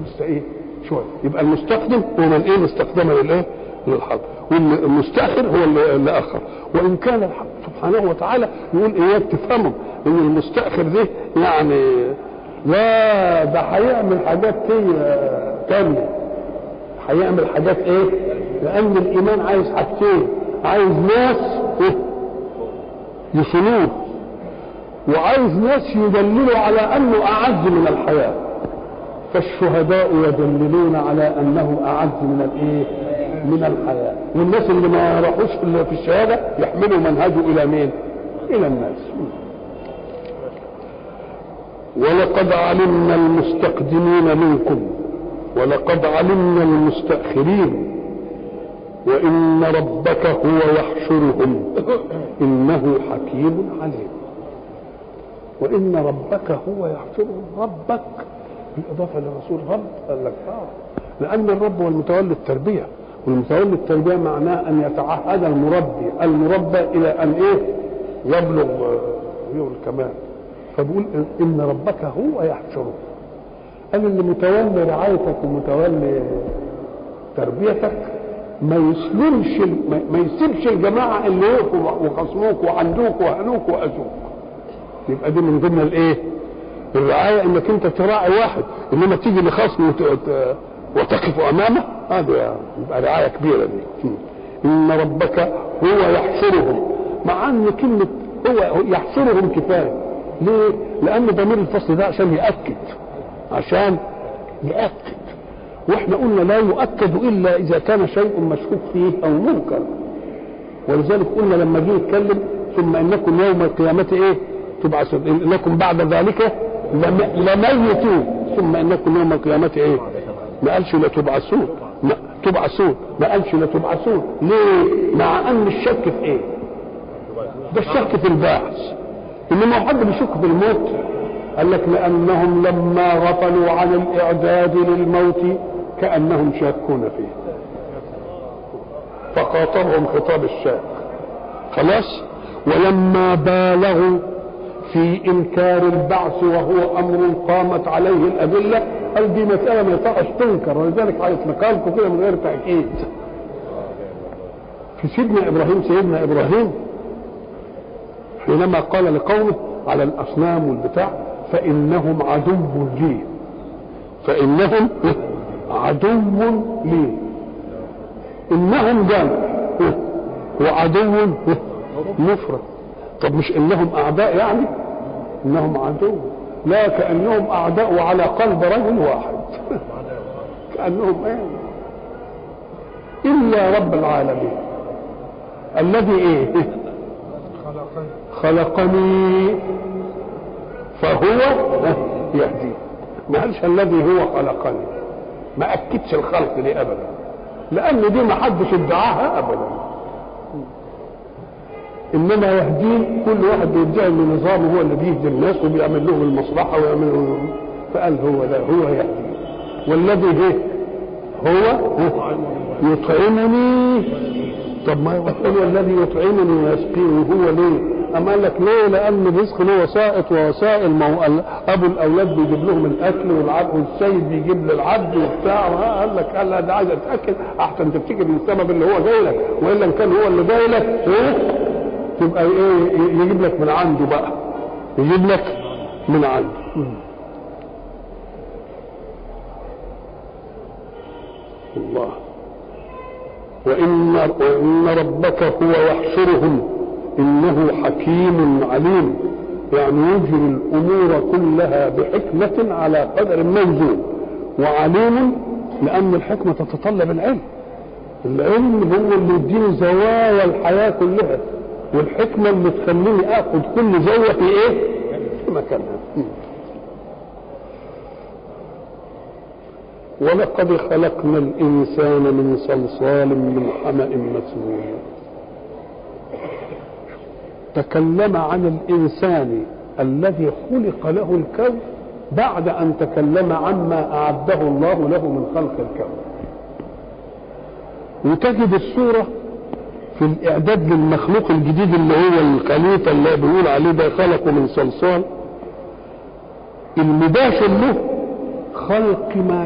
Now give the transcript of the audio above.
لسه ايه شويه يبقى المستقدم هو من ايه مستقدم للايه للحظ والمستاخر هو اللي, اللي اخر وان كان الحق سبحانه وتعالى يقول اياك تفهموا ان المستاخر ده يعني لا ده هيعمل حاجات تانية هيعمل حاجات ايه لان الايمان عايز حاجتين عايز ناس يصلوه وعايز ناس يدللوا على انه اعز من الحياه فالشهداء يدللون على انه اعز من الايه من الحياه والناس اللي ما راحوش في الشهاده يحملوا منهجه الى مين الى الناس ولقد علمنا المستقدمين منكم ولقد علمنا المستأخرين وإن ربك هو يحشرهم إنه حكيم عليم وإن ربك هو يحشرهم ربك بالإضافة لرسول رب قال لك آه لأن الرب هو المتولي التربية والمتولي التربية معناه أن يتعهد المربي المربى إلى أن إيه يبلغ يبلغ الكمال فبقول إن ربك هو يحشرهم قال اللي متولي رعايتك ومتولي تربيتك ما يسلمش ما يسيبش الجماعه اللي وقفوا وخصموك وعندوك وهنوك واذوك يبقى دي من ضمن الايه؟ الرعايه انك انت تراعي واحد انما تيجي لخصم وتقف امامه هذا يبقى رعايه كبيره دي ان ربك هو يحشرهم مع ان كلمه هو يحشرهم كفايه ليه؟ لان ضمير الفصل ده عشان ياكد عشان يأكد واحنا قلنا لا يؤكد الا اذا كان شيء مشكوك فيه او منكر ولذلك قلنا لما جه يتكلم ثم انكم يوم القيامه ايه تبعثون انكم بعد ذلك لميتون ثم انكم يوم القيامه ايه ما قالش لتبعثون ما تبعثون ما قالش لتبعثون ليه مع ان الشك في ايه ده الشك في البعث انما حد بيشك في الموت قال لك لانهم لما غفلوا عن الاعداد للموت كانهم شاكون فيه فخاطبهم خطاب الشاك خلاص ولما بالغوا في انكار البعث وهو امر قامت عليه الادله قال دي مساله ما يصحش تنكر ولذلك هيتنقل لكم كده من غير تاكيد في سيدنا ابراهيم سيدنا ابراهيم حينما قال لقومه على الاصنام والبتاع فإنهم عدو لي فإنهم عدو لي إنهم جمع وعدو مفرد طب مش إنهم أعداء يعني إنهم عدو لا كأنهم أعداء على قلب رجل واحد كأنهم إيه إلا رب العالمين الذي إيه خلقني فهو يهدي ما قالش الذي هو خلقني ما اكدش الخلق دي ابدا لان دي ما حدش ادعاها ابدا انما يهدين كل واحد بيدعي ان نظامه هو اللي بيهدي الناس وبيعمل لهم المصلحه ويعمل لهم فقال هو ده هو يهدي والذي هي هو يطعمني طب ما هو الذي يطعمني ويسقيني هو ليه أما قال لك ليه؟ لأن الرزق له وسائط ووسائل ما هو أبو الأولاد بيجيب لهم الأكل والعبد والسيد بيجيب للعبد وبتاع قال لك قال ده عايز أتأكل أحسن تفتكر من السبب اللي هو جاي لك وإلا إن كان هو اللي جاي لك إيه؟ تبقى إيه يجيب لك من عنده بقى يجيب لك من عنده الله وإن وإن ربك هو يحشرهم انه حكيم عليم يعني يجري الامور كلها بحكمه على قدر موزون وعليم لان الحكمه تتطلب العلم العلم هو اللي يديني زوايا الحياه كلها والحكمه اللي تخليني اخذ كل زاويه في ايه؟ في مكانها ولقد خلقنا الانسان من صلصال من حمأ مسنون تكلم عن الانسان الذي خلق له الكون بعد ان تكلم عما اعده الله له من خلق الكون وتجد الصوره في الاعداد للمخلوق الجديد اللي هو الخليفه اللي بيقول عليه ده خلقه من صلصال المباشر له خلق ما